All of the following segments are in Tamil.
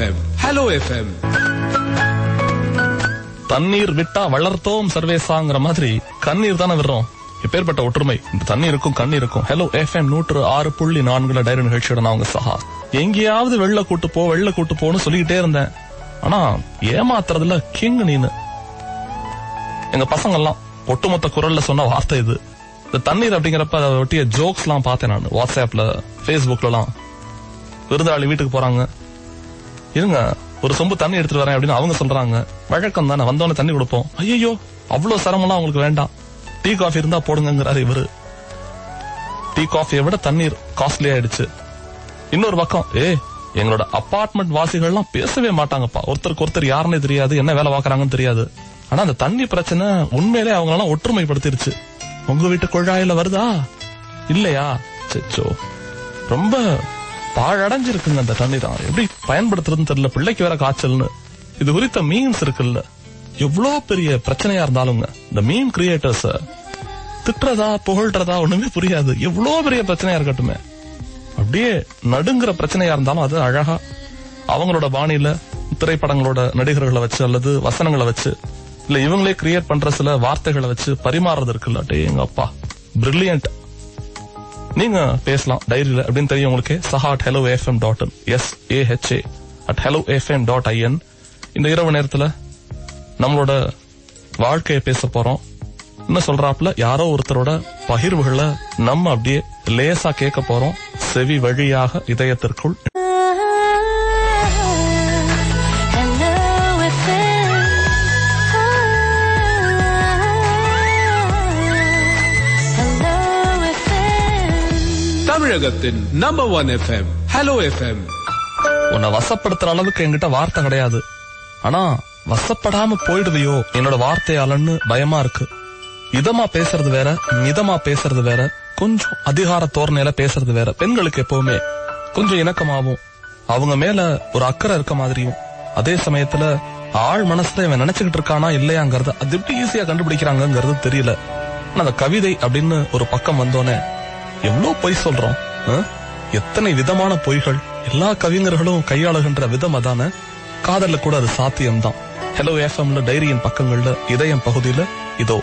FM. Hello FM. தண்ணீர் விட்டா வளர்த்தோம் சர்வேசாங்கிற மாதிரி கண்ணீர் தானே விடுறோம் எப்பேற்பட்ட ஒற்றுமை இந்த தண்ணீருக்கும் கண்ணீருக்கும் ஹலோ எஃப்எம் நூற்று ஆறு புள்ளி நான்குல டைரி நிகழ்ச்சியோட நான் உங்க சஹா எங்கேயாவது வெள்ள கூட்டு போ வெள்ள கூட்டு போன்னு சொல்லிக்கிட்டே இருந்தேன் ஆனா ஏமாத்துறதுல கிங் நீனு எங்க பசங்க எல்லாம் ஒட்டுமொத்த குரல்ல சொன்ன வார்த்தை இது இந்த தண்ணீர் அப்படிங்கிறப்ப அதை ஒட்டிய ஜோக்ஸ் எல்லாம் பார்த்தேன் நான் வாட்ஸ்அப்ல பேஸ்புக்ல எல்லாம் விருந்தாளி வீட்டுக்கு போறாங்க இருங்க ஒரு சொம்பு தண்ணி எடுத்துட்டு வரேன் அப்படின்னு அவங்க சொல்றாங்க வழக்கம் தானே வந்தோடனே தண்ணி கொடுப்போம் ஐயோ அவ்வளவு சிரமம்லாம் உங்களுக்கு வேண்டாம் டீ காஃபி இருந்தா போடுங்கிறாரு இவரு டீ காஃபியை விட தண்ணீர் காஸ்ட்லி ஆயிடுச்சு இன்னொரு பக்கம் ஏ எங்களோட அபார்ட்மெண்ட் வாசிகள்லாம் பேசவே மாட்டாங்கப்பா ஒருத்தருக்கு ஒருத்தர் யாருன்னே தெரியாது என்ன வேலை பாக்குறாங்கன்னு தெரியாது ஆனா அந்த தண்ணி பிரச்சனை உண்மையிலே அவங்க எல்லாம் ஒற்றுமைப்படுத்திருச்சு உங்க வீட்டு குழாயில வருதா இல்லையா செச்சோ ரொம்ப பாழடைஞ்சிருக்குங்க அந்த தண்ணீர் எப்படி பயன்படுத்துறதுன்னு தெரியல பிள்ளைக்கு வேற காய்ச்சல்னு இது குறித்த மீன்ஸ் இருக்குல்ல எவ்வளவு பெரிய பிரச்சனையா இருந்தாலுங்க இந்த மீன் கிரியேட்டர்ஸ் திட்டுறதா புகழ்றதா ஒண்ணுமே புரியாது எவ்வளவு பெரிய பிரச்சனையா இருக்கட்டுமே அப்படியே நடுங்கிற பிரச்சனையா இருந்தாலும் அது அழகா அவங்களோட பாணியில திரைப்படங்களோட நடிகர்களை வச்சு அல்லது வசனங்களை வச்சு இல்ல இவங்களே கிரியேட் பண்ற சில வார்த்தைகளை வச்சு பரிமாறுறது இருக்குல்ல டே எங்க அப்பா பிரில்லியன்ட் நீங்க பேசலாம் டைரியில அப்படின்னு தெரியும் உங்களுக்கு Saha at hello FM dot S A H A at hello FM dot in இந்த இரவு நேரத்துல நம்மளோட வாழ்க்கையை பேச போறோம் இன்னும் சொல்றாப்புல யாரோ ஒருத்தரோட பகிர்வுகளை நம்ம அப்படியே லேசா கேட்க போறோம் செவி வழியாக இதயத்திற்குள் Hello FM. Hello FM. தமிழகத்தின் number one FM hello FM உன்னை வசப்படுத்துற அளவுக்கு என்கிட்ட வார்த்தை கிடையாது ஆனா வசப்படாம போயிடுவியோ என்னோட வார்த்தையாலன்னு பயமா இருக்கு இதமா பேசுறது வேற மிதமா பேசுறது வேற கொஞ்சம் அதிகார தோரணையில பேசுறது வேற பெண்களுக்கு எப்பவுமே கொஞ்சம் இணக்கமாவும் அவங்க மேல ஒரு அக்கறை இருக்க மாதிரியும் அதே சமயத்துல ஆள் மனசுல இவன் நினைச்சுக்கிட்டு இருக்கானா இல்லையாங்கிறது அது எப்படி ஈஸியா கண்டுபிடிக்கிறாங்கங்கிறது தெரியல ஆனா அந்த கவிதை அப்படின்னு ஒரு பக்கம் வந்தோனே எவ்வளவு பொய் சொல்றோம் ஆ? எத்தனை விதமான பொய்கள் எல்லா கவிஞர்களும் கையாளுகின்ற விதம் அதான காதல்ல கூட அது சாத்தியம்தான் ஹலோ எஃப்எம்ல டைரியின் பக்கங்கள்ல இதயம் பகுதியில இதோ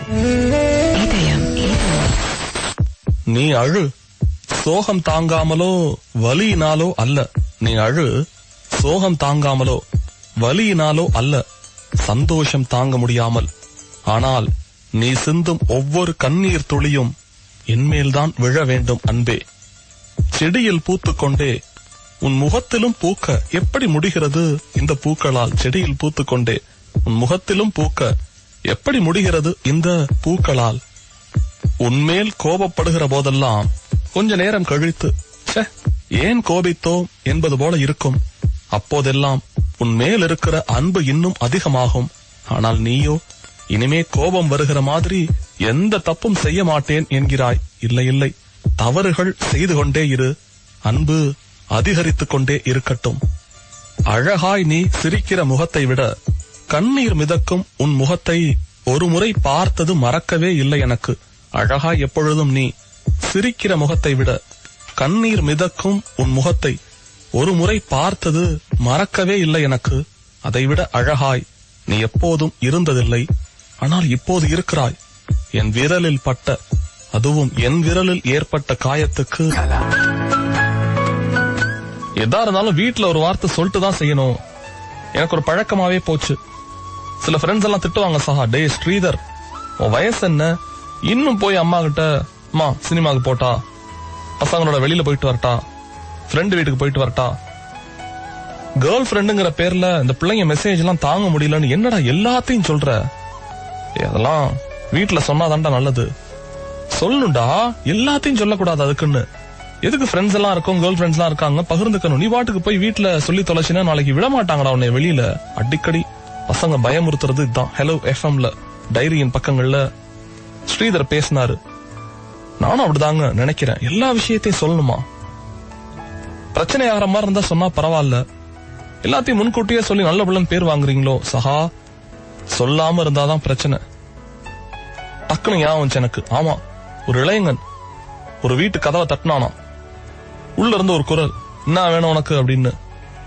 நீ அழு சோகம் தாங்காமலோ வலியினாலோ அல்ல நீ அழு சோகம் தாங்காமலோ வலியினாலோ அல்ல சந்தோஷம் தாங்க முடியாமல் ஆனால் நீ சிந்தும் ஒவ்வொரு கண்ணீர் துளியும் என்மேல்தான் விழ வேண்டும் அன்பே செடியில் பூத்துக்கொண்டே உன் முகத்திலும் பூக்க எப்படி முடிகிறது இந்த பூக்களால் செடியில் பூத்துக்கொண்டே உன் முகத்திலும் பூக்க எப்படி முடிகிறது இந்த பூக்களால் உன்மேல் கோபப்படுகிற போதெல்லாம் கொஞ்ச நேரம் கழித்து "ச்சே, ஏன் கோபித்தோம் என்பது போல இருக்கும் அப்போதெல்லாம் உன் மேல் இருக்கிற அன்பு இன்னும் அதிகமாகும் ஆனால் நீயோ இனிமே கோபம் வருகிற மாதிரி எந்த தப்பும் செய்ய மாட்டேன் என்கிறாய் இல்லை இல்லை தவறுகள் செய்து கொண்டே இரு அன்பு அதிகரித்துக் கொண்டே இருக்கட்டும் அழகாய் நீ சிரிக்கிற முகத்தை விட கண்ணீர் மிதக்கும் உன் முகத்தை ஒரு முறை பார்த்தது மறக்கவே இல்லை எனக்கு அழகாய் எப்பொழுதும் நீ சிரிக்கிற முகத்தை விட கண்ணீர் மிதக்கும் உன் முகத்தை ஒரு முறை பார்த்தது மறக்கவே இல்லை எனக்கு அதைவிட அழகாய் நீ எப்போதும் இருந்ததில்லை ஆனால் இப்போது இருக்கிறாய் என் விரலில் பட்ட அதுவும் என் விரலில் ஏற்பட்ட காயத்துக்கு எதா இருந்தாலும் வீட்ல ஒரு வார்த்தை சொல்லிட்டு தான் செய்யணும் எனக்கு ஒரு பழக்கமாவே போச்சு சில ஃப்ரெண்ட்ஸ் எல்லாம் திட்டுவாங்க சஹா டே ஸ்ரீதர் உன் வயசு என்ன இன்னும் போய் அம்மா கிட்ட அம்மா சினிமாக்கு போட்டா பசங்களோட வெளியில போயிட்டு வரட்டா ஃப்ரெண்டு வீட்டுக்கு போயிட்டு வரட்டா கேர்ள் ஃப்ரெண்டுங்கிற பேர்ல இந்த பிள்ளைங்க மெசேஜ் எல்லாம் தாங்க முடியலன்னு என்னடா எல்லாத்தையும் சொல்ற ஏய், அதெல்லாம் வீட்டுல சொன்னாதான்டா நல்லது சொல்லணும்டா எல்லாத்தையும் சொல்லக்கூடாது அதுக்குன்னு எதுக்கு ஃப்ரெண்ட்ஸ் எல்லாம் இருக்கும் கேர்ள் ஃப்ரெண்ட்ஸ் எல்லாம் இருக்காங்க பகிர்ந்துக்கணும் நீ பாட்டுக்கு போய் வீட்டுல சொல்லி தொலைச்சினா நாளைக்கு விட மாட்டாங்கடா உன்னை வெளியில அடிக்கடி பசங்க பயமுறுத்துறது இதுதான் ஹலோ எஃப்எம்ல டைரியின் பக்கங்கள்ல ஸ்ரீதர் பேசினாரு நானும் அப்படிதாங்க நினைக்கிறேன் எல்லா விஷயத்தையும் சொல்லணுமா பிரச்சனை ஆகிற மாதிரி இருந்தா சொன்னா பரவாயில்ல எல்லாத்தையும் முன்கூட்டியே சொல்லி நல்ல பிள்ளைன்னு பேர் வாங்குறீங்களோ சஹா சொல்லாம இருந்தாதான் பிரச்சனை டக்குனு ஞாபகம் வந்துச்சு எனக்கு ஆமா ஒரு இளைஞன் ஒரு வீட்டு கதவை தட்டினானா உள்ள இருந்து ஒரு குரல் என்ன வேணும் உனக்கு அப்படின்னு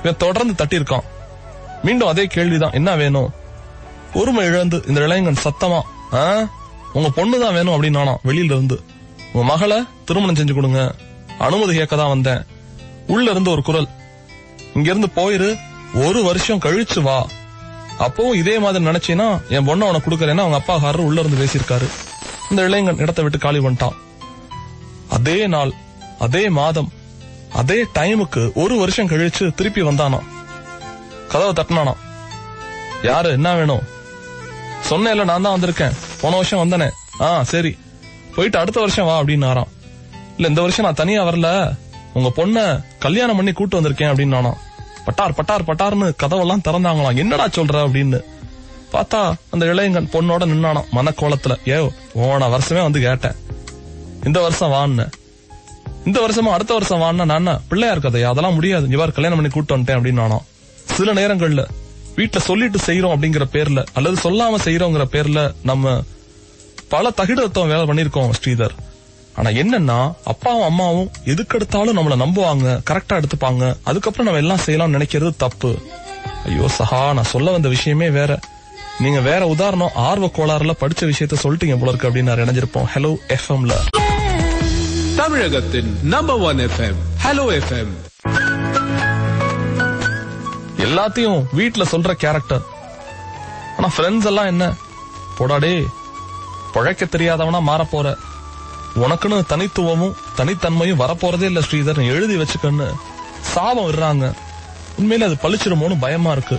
இவன் தொடர்ந்து தட்டியிருக்கான் மீண்டும் அதே கேள்விதான் என்ன வேணும் உரிமை இழந்து இந்த இளைஞன் சத்தமா "ஆ, உங்க பொண்ணு தான் வேணும் அப்படின்னு நானா வெளியில இருந்து உங்க மகளை திருமணம் செஞ்சு கொடுங்க அனுமதி கேட்க தான் வந்தேன் உள்ள இருந்து ஒரு குரல் இங்க இருந்து போயிரு ஒரு வருஷம் கழிச்சு வா அப்பவும் இதே மாதிரி நினைச்சீன்னா என் பொண்ணை உனக்கு கொடுக்கறேன்னா அவங்க அப்பா காரர் உள்ள இருந்து பேசியிருக்காரு இந்த இளைஞன் இடத்தை விட்டு காலி பண்ணிட்டான் அதே நாள் அதே மாதம் அதே டைமுக்கு ஒரு வருஷம் கழிச்சு திருப்பி வந்தானா கதவை தட்டினானா யாரு என்ன வேணும் சொன்னேன்ல நான் தான் வந்திருக்கேன் போன வருஷம் வந்தனே ஆ சரி போயிட்டு அடுத்த வருஷம் வா அப்படின்னாராம் இல்ல இந்த வருஷம் நான் தனியா வரல உங்க பொண்ண கல்யாணம் பண்ணி கூட்டு வந்திருக்கேன் அப்படின்னு நானா பட்டார் பட்டார் பட்டார்னு கதவெல்லாம் திறந்தாங்களாம் என்னடா சொல்ற அப்படின்னு பார்த்தா அந்த இளையங்கன் பொண்ணோட நின்னானாம் மனக்கோலத்துல ஏ போன வருஷமே வந்து கேட்டேன் இந்த வருஷம் வான்னு இந்த வருஷமா அடுத்த வருஷம் வான்னா நான் என்ன பிள்ளையார் கதையா அதெல்லாம் முடியாது இவர் கல்யாணம் பண்ணி கூட்டு வந்துட்டேன் அப்படின்னு நானாம் சில நேரங்கள்ல வீட்டுல சொல்லிட்டு செய்யறோம் அப்படிங்கிற பேர்ல அல்லது சொல்லாம செய்யறோங்கிற பேர்ல நம்ம பல தகிடத்தம் வேலை பண்ணிருக்கோம் ஸ்ரீதர் ஆனா என்னன்னா அப்பாவும் அம்மாவும் எதுக்கெடுத்தாலும் நம்மள நம்புவாங்க கரெக்டா எடுத்துப்பாங்க அதுக்கப்புறம் நம்ம எல்லாம் செய்யலாம்னு நினைக்கிறது தப்பு ஐயோ சஹா நான் சொல்ல வந்த விஷயமே வேற நீங்க வேற உதாரணம் ஆர்வ கோளாறுல படிச்ச விஷயத்த சொல்லிட்டீங்க போல இருக்கு அப்படின்னு நான் இணைஞ்சிருப்போம் ஹலோ எஃப்எம்ல தமிழகத்தின் number one FM hello FM எல்லாத்தையும் வீட்ல சொல்ற கேரக்டர் ஆனா ஃப்ரெண்ட்ஸ் எல்லாம் என்ன போடாடே பழைக்க தெரியாதவனா மாறப் போற உனக்குன்னு தனித்துவமும் தனித்தன்மையும் வரப்போறதே இல்ல ஸ்ரீதர் நீ எழுதி வச்சுக்கன்னு சாபம் விடுறாங்க உண்மையில அது பழிச்சிருமோன்னு பயமா இருக்கு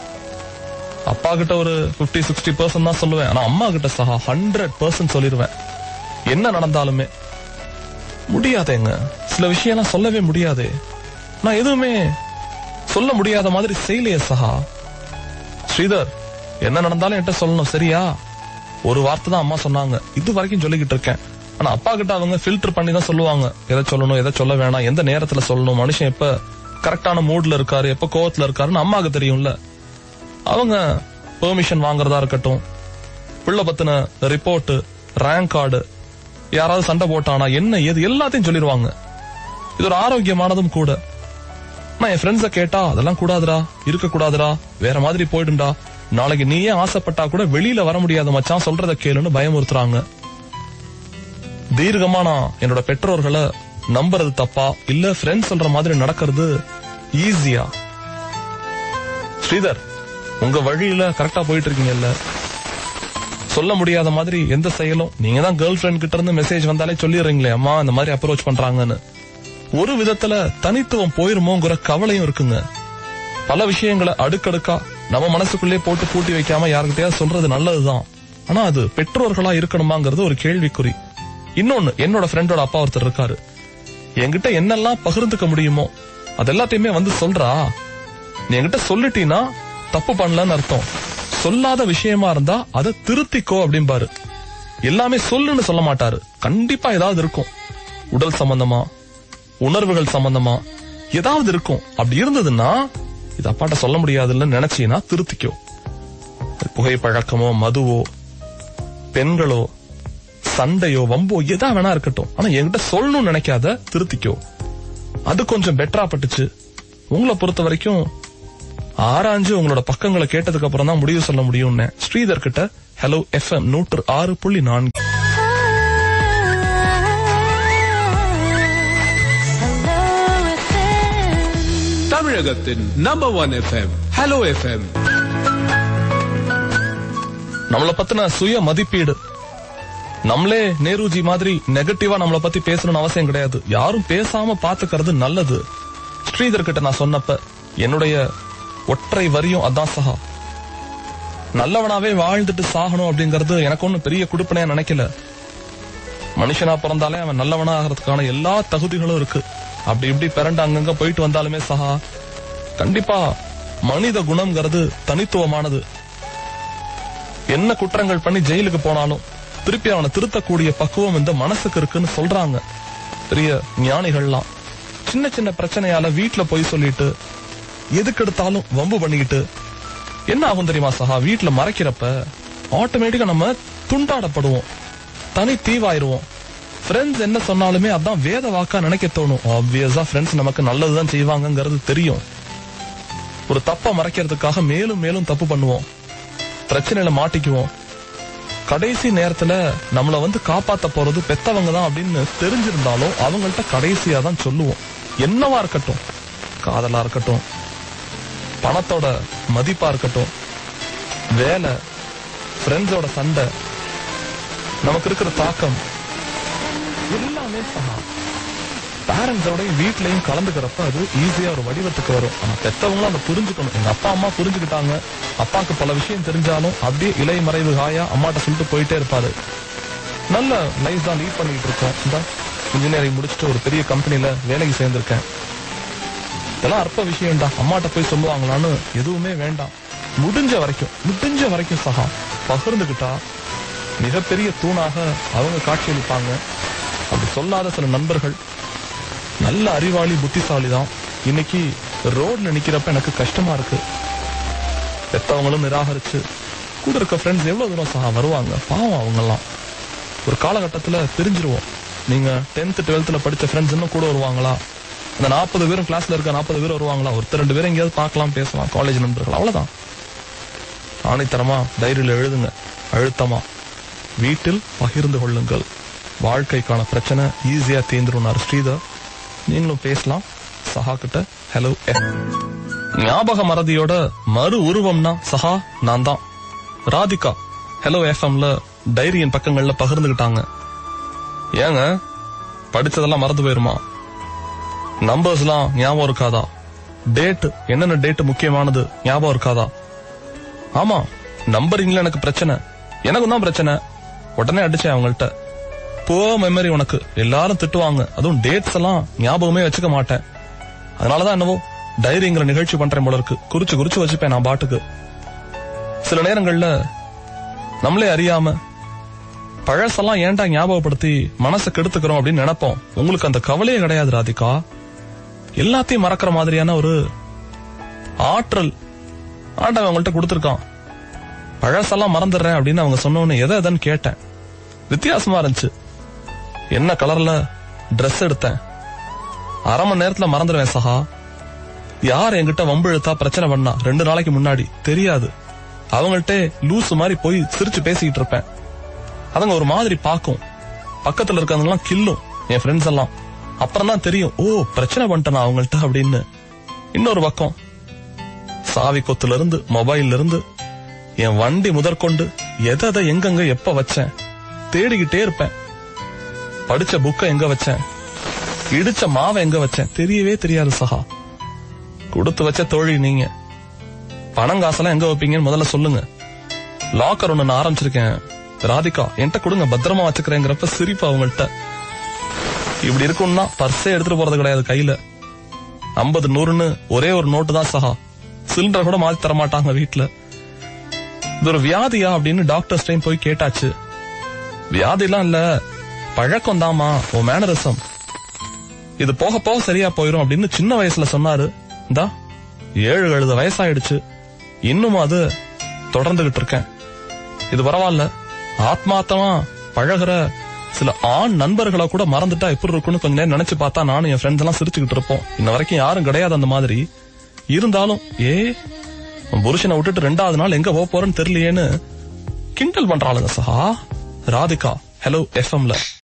அப்பா கிட்ட ஒரு 50 சிக்ஸ்டி பர்சன்ட் தான் சொல்லுவேன் ஆனா அம்மா கிட்ட சஹா ஹண்ட்ரட் பர்சன்ட் சொல்லிருவேன் என்ன நடந்தாலுமே முடியாதேங்க சில விஷயம்லாம் சொல்லவே முடியாதே நான் எதுவுமே சொல்ல முடியாத மாதிரி செய்யலையே சஹா ஸ்ரீதர் என்ன நடந்தாலும் என்கிட்ட சொல்லணும் சரியா ஒரு வார்த்தை தான் அம்மா சொன்னாங்க இது வரைக்கும் சொல்லிக்கிட்டு இருக்கேன் ஆனா அப்பா கிட்ட அவங்க ஃபில்டர் பண்ணி தான் சொல்லுவாங்க எதை சொல்லணும் எதை சொல்ல வேணாம் எந்த நேரத்துல சொல்லணும் மனுஷன் எப்ப கரெக்டான மூட்ல இருக்காரு எப்ப கோவத்துல இருக்காருன்னு அம்மாக்கு தெரியும்ல அவங்க பெர்மிஷன் வாங்குறதா இருக்கட்டும் பிள்ளை பத்தின ரிப்போர்ட் ரேங்க் கார்டு யாராவது சண்டை போட்டானா என்ன ஏது எல்லாத்தையும் சொல்லிடுவாங்க இது ஒரு ஆரோக்கியமானதும் கூட நான் என் ஃப்ரெண்ட்ஸ கேட்டா அதெல்லாம் கூடாதுடா இருக்க கூடாதுடா வேற மாதிரி போயிடும்டா நாளைக்கு நீயே ஆசைப்பட்டா கூட வெளியில வர முடியாத மச்சான் சொல்றத கேளுன்னு பயமுறுத்துறாங்க தீர்க்கமா நான் என்னோட பெற்றோர்களை நம்புறது தப்பா இல்ல ஃப்ரெண்ட்ஸ் சொல்ற மாதிரி நடக்கிறது ஈஸியா ஸ்ரீதர் உங்க வழியில கரெக்டா போயிட்டு இருக்கீங்கல்ல சொல்ல முடியாத மாதிரி எந்த செயலும் நீங்க தான் கேர்ள் ஃபிரெண்ட் கிட்ட இருந்து மெசேஜ் வந்தாலே சொல்லிடுறீங்களே அம்மா இந்த மாதிரி அப்ரோச் பண்றாங்கன்னு ஒரு விதத்துல தனித்துவம் போயிருமோங்கிற கவலையும் இருக்குங்க பல விஷயங்களை அடுக்கடுக்கா நம்ம மனசுக்குள்ளே போட்டு பூட்டி வைக்காம யாருக்கிட்டயாவது சொல்றது நல்லதுதான் ஆனா அது பெற்றோர்களா இருக்கணுமாங்கிறது ஒரு கேள்விக்குறி இன்னொன்னு என்னோட ஃப்ரெண்டோட அப்பா ஒருத்தர் இருக்காரு என்கிட்ட என்னெல்லாம் பகிர்ந்துக்க முடியுமோ அது எல்லாத்தையுமே வந்து சொல்றா நீ என்கிட்ட சொல்லிட்டீன்னா தப்பு பண்ணலன்னு அர்த்தம் சொல்லாத விஷயமா இருந்தா அதை திருத்திக்கோ அப்படிம்பாரு எல்லாமே சொல்லுன்னு சொல்ல மாட்டாரு கண்டிப்பா ஏதாவது இருக்கும் உடல் சம்பந்தமா உணர்வுகள் சம்பந்தமா ஏதாவது இருக்கும் அப்படி இருந்ததுன்னா இது அப்பாட்ட சொல்ல முடியாதுன்னு நினைச்சீங்கன்னா திருத்திக்கோ புகைப்பழக்கமோ மதுவோ பெண்களோ சண்டையோ வம்போ எதா வேணா இருக்கட்டும் ஆனா என்கிட்ட சொல்லணும்னு நினைக்காத திருத்திக்கோ அது கொஞ்சம் பெட்டரா பட்டுச்சு உங்களை பொறுத்த வரைக்கும் ஆராய்ஞ்சு உங்களோட பக்கங்களை கேட்டதுக்கு அப்புறம் தான் முடிவு சொல்ல முடியும்னு ஸ்ரீதர் கிட்ட ஹலோ எஃப்எம் நூற்று ஆறு புள்ளி நான்கு Hello FM. தமிழகத்தின் number one FM hello FM நம்மள பத்தின சுய மதிப்பீடு நம்மளே நேருஜி மாதிரி நெகட்டிவா நம்மள பத்தி பேசணும்னு அவசியம் கிடையாது யாரும் பேசாம பாத்துக்கிறது நல்லது ஸ்ரீதர் கிட்ட நான் சொன்னப்ப என்னுடைய ஒற்றை வரியும் அதான் சஹா நல்லவனாவே வாழ்ந்துட்டு சாகணும் அப்படிங்கறது எனக்கு ஒண்ணு பெரிய குடுப்பனையா நினைக்கல மனுஷனா பிறந்தாலே அவன் நல்லவனா ஆகிறதுக்கான எல்லா தகுதிகளும் இருக்கு அப்படி இப்படி பிறண்டு அங்கங்க போயிட்டு வந்தாலுமே சஹா கண்டிப்பா மனித குணம்ங்கிறது தனித்துவமானது என்ன குற்றங்கள் பண்ணி ஜெயிலுக்கு போனாலும் திருப்பி அவனை திருத்தக்கூடிய பக்குவம் இந்த மனசுக்கு இருக்குன்னு சொல்றாங்க பெரிய ஞானிகள்லாம் சின்ன சின்ன பிரச்சனையால வீட்ல போய் சொல்லிட்டு எதுக்கு எடுத்தாலும் வம்பு பண்ணிக்கிட்டு என்ன ஆகும் தெரியுமா சஹா வீட்ல மறைக்கிறப்ப ஆட்டோமேட்டிக்கா நம்ம துண்டாடப்படுவோம் தனி தீவாயிருவோம் ஃப்ரெண்ட்ஸ் என்ன சொன்னாலுமே அதான் வேத வாக்கா நினைக்க தோணும் ஆப்வியஸா ஃப்ரெண்ட்ஸ் நமக்கு நல்லதுதான் செய்வாங்கங்கிறது தெரியும் ஒரு தப்ப மறைக்கிறதுக்காக மேலும் மேலும் தப்பு பண்ணுவோம் பிரச்சனையில மாட்டிக்குவோம் கடைசி நேரத்துல நம்மள வந்து காப்பாத்த போறது பெத்தவங்க தான் அப்படின்னு தெரிஞ்சிருந்தாலும் அவங்கள்ட்ட கடைசியா தான் சொல்லுவோம் என்னவா இருக்கட்டும் காதலா இருக்கட்டும் பணத்தோட மதிப்பா இருக்கட்டும் வேலை ஃப்ரெண்ட்ஸோட சண்டை நமக்கு இருக்கிற தாக்கம் எல்லாமே சமா பேரண்ட்ஸோடயும் வீட்லயும் கலந்துக்கிறப்ப அது ஈஸியா ஒரு வடிவத்துக்கு வரும் ஆனா பெத்தவங்களும் அதை புரிஞ்சுக்கணும் எங்க அப்பா அம்மா புரிஞ்சுக்கிட்டாங்க அப்பாக்கு பல விஷயம் தெரிஞ்சாலும் அப்படியே இலை மறைவு காயா அம்மாட்ட சொல்லிட்டு போயிட்டே இருப்பாரு நல்ல லைஃப் தான் லீட் பண்ணிட்டு இருக்கோம் இந்த இன்ஜினியரிங் முடிச்சுட்டு ஒரு பெரிய கம்பெனில வேலைக்கு சேர்ந்திருக்கேன் இதெல்லாம் அற்ப விஷயம்டா அம்மாட்ட போய் சொல்லுவாங்களான்னு எதுவுமே வேண்டாம் முடிஞ்ச வரைக்கும் முடிஞ்ச வரைக்கும் சகா பகிர்ந்துகிட்டா மிகப்பெரிய தூணாக அவங்க காட்சியளிப்பாங்க அப்படி சொல்லாத சில நண்பர்கள் நல்ல அறிவாளி புத்திசாலி தான் இன்னைக்கு ரோட்ல நிக்கிறப்ப எனக்கு கஷ்டமா இருக்கு பெத்தவங்களும் நிராகரிச்சு கூட இருக்க ஃப்ரெண்ட்ஸ் எவ்வளவு தூரம் சகா வருவாங்க பாவம் அவங்கெல்லாம் ஒரு காலகட்டத்துல தெரிஞ்சிருவோம் நீங்க டென்த் டுவெல்த்ல படிச்ச ஃப்ரெண்ட்ஸ் இன்னும் கூட வருவாங்களா அந்த நாற்பது பேரும் கிளாஸ்ல இருக்க நாற்பது பேர் வருவாங்களா ஒருத்தர் ரெண்டு பேரும் எங்கேயாவது பார்க்கலாம் பேசலாம் காலேஜ் நண்பர்கள் அவ்வளவுதான் ஆணைத்தரமா டைரியில எழுதுங்க அழுத்தமா வீட்டில் பகிர்ந்து கொள்ளுங்கள் வாழ்க்கைக்கான பிரச்சனை ஈஸியா தீந்துருனார் ஸ்ரீதர் நீங்களும் பேசலாம் சஹா கிட்ட ஹலோ ஞாபக மறதியோட மறு உருவம்னா சஹா நான் தான் ராதிகா ஹலோ எஃப்எம்ல டைரியின் பக்கங்கள்ல பகிர்ந்துகிட்டாங்க ஏங்க படிச்சதெல்லாம் மறந்து போயிருமா நம்பர்ஸ்லாம் ஞாபகம் இருக்காதா டேட் என்னென்ன டேட் முக்கியமானது ஞாபகம் இருக்காதா ஆமா நம்பரிங்ல எனக்கு பிரச்சனை எனக்கும் தான் பிரச்சனை உடனே அடிச்சேன் அவங்கள்ட்ட போ மெமரி உனக்கு எல்லாரும் திட்டுவாங்க அதுவும் டேட்ஸ் எல்லாம் ஞாபகமே வச்சுக்க மாட்டேன் அதனாலதான் என்னவோ டைரிங்கிற நிகழ்ச்சி பண்றேன் போல இருக்கு குறிச்சு குறிச்சு வச்சுப்பேன் நான் பாட்டுக்கு சில நேரங்கள்ல நம்மளே அறியாம பழசெல்லாம் ஏன்டா ஞாபகப்படுத்தி மனசை கெடுத்துக்கிறோம் அப்படின்னு நினைப்போம் உங்களுக்கு அந்த கவலையே கிடையாது ராதிகா எல்லாத்தையும் மறக்கிற மாதிரியான ஒரு ஆற்றல் ஆண்டவன் அவங்கள்ட்ட கொடுத்துருக்கான் பழசெல்லாம் மறந்துடுறேன் அப்படின்னு அவங்க சொன்னோன்னு எதை எதைன்னு கேட்டேன் வித்தியாசமா இருந்துச்சு என்ன கலர்ல Dress எடுத்தேன் அரை மணி நேரத்துல மறந்துடுவேன் சஹா யார் என்கிட்ட வம்பு இழுத்தா பிரச்சனை பண்ணா ரெண்டு நாளைக்கு முன்னாடி தெரியாது அவங்கள்ட்ட லூசு மாதிரி போய் சிரிச்சு பேசிக்கிட்டு இருப்பேன் அதுங்க ஒரு மாதிரி பாக்கும் பக்கத்துல இருக்கவங்க எல்லாம் கில்லும் என் ஃப்ரெண்ட்ஸ் எல்லாம் அப்புறம் தான் தெரியும் ஓ பிரச்சனை பண்ணிட்டேனா அவங்கள்ட்ட அப்படின்னு இன்னொரு பக்கம் சாவி கொத்துல இருந்து மொபைல்ல இருந்து என் வண்டி முதற்கொண்டு எதை எதை எங்கெங்க எப்ப வச்சேன் தேடிக்கிட்டே இருப்பேன் படிச்ச புக்க எங்க வச்சேன் இடிச்ச மாவை எங்க வச்சேன் தெரியவே தெரியாது சஹா கொடுத்து வச்ச தோழி நீங்க பணம் காசெல்லாம் எங்க வைப்பீங்கன்னு முதல்ல சொல்லுங்க லாக்கர் ஒண்ணு நான் ஆரம்பிச்சிருக்கேன் ராதிகா என்கிட்ட கொடுங்க பத்திரமா வச்சுக்கிறேங்கிறப்ப சிரிப்பு அவங்கள்ட்ட இப்படி இருக்கும்னா பர்ஸே எடுத்துட்டு போறது கிடையாது கையில ஐம்பது நூறுன்னு ஒரே ஒரு நோட்டு தான் சஹா சிலிண்டர் கூட மாத்தி தர மாட்டாங்க வீட்டுல இது ஒரு வியாதியா அப்படின்னு டாக்டர்ஸ் டைம் போய் கேட்டாச்சு வியாதிலாம் இல்ல பழக்கம் தாமா ஓ மேனரிசம் இது போக போக சரியா போயிரும் அப்படின்னு சின்ன வயசுல சொன்னாரு இந்தா ஏழு எழுத வயசாயிடுச்சு இன்னும் அது தொடர்ந்துகிட்டு இருக்கேன் இது பரவாயில்ல ஆத்மார்த்தமா பழகுற சில ஆண் நண்பர்களை கூட மறந்துட்டா எப்படி இருக்கும்னு கொஞ்ச நேரம் நினைச்சு பார்த்தா நானும் என் ஃப்ரெண்ட்ஸ் எல்லாம் சிரிச்சுக்கிட்டு இருப்போம் இன்ன வரைக்கும் யாரும் கிடையாது அந்த மாதிரி இருந்தாலும் ஏ உன் புருஷனை விட்டுட்டு ரெண்டாவது நாள் எங்க போக போறேன்னு தெரியலையேன்னு கிண்டல் பண்றாளுங்க சஹா ராதிகா ஹலோ எஃப்எம்ல